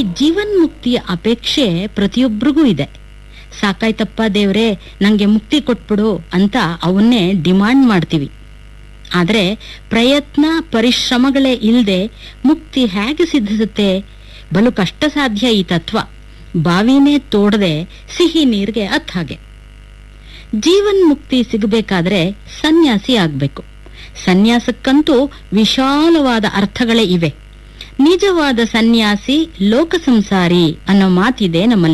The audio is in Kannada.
ಜೀವನ್ಮುಕ್ತಿಯ ಅಪೇಕ್ಷೆ ಪ್ರತಿಯೊಬ್ಬರಿಗೂ ಇದೆ ಸಾಕಾಯ್ತಪ್ಪ ದೇವ್ರೆ ನಂಗೆ ಮುಕ್ತಿ ಕೊಟ್ಬಿಡು ಅಂತ ಅವನ್ನೇ ಡಿಮಾಂಡ್ ಮಾಡ್ತೀವಿ ಆದ್ರೆ ಪ್ರಯತ್ನ ಪರಿಶ್ರಮಗಳೇ ಇಲ್ಲದೆ ಮುಕ್ತಿ ಹೇಗೆ ಸಿದ್ಧಿಸುತ್ತೆ ಬಲು ಕಷ್ಟ ಸಾಧ್ಯ ಈ ತತ್ವ ಬಾವಿನೇ ತೋಡದೆ ಸಿಹಿ ನೀರಿಗೆ ಅತ್ ಹಾಗೆ ಜೀವನ್ ಮುಕ್ತಿ ಸಿಗಬೇಕಾದ್ರೆ ಸನ್ಯಾಸಿ ಆಗ್ಬೇಕು ಸನ್ಯಾಸಕ್ಕಂತೂ ವಿಶಾಲವಾದ ಅರ್ಥಗಳೇ ಇವೆ ನಿಜವಾದ ಸನ್ಯಾಸಿ ಲೋಕ ಸಂಸಾರಿ ಅನ್ನೋ ಮಾತಿದೆ ನಮ್ಮಲ್ಲಿ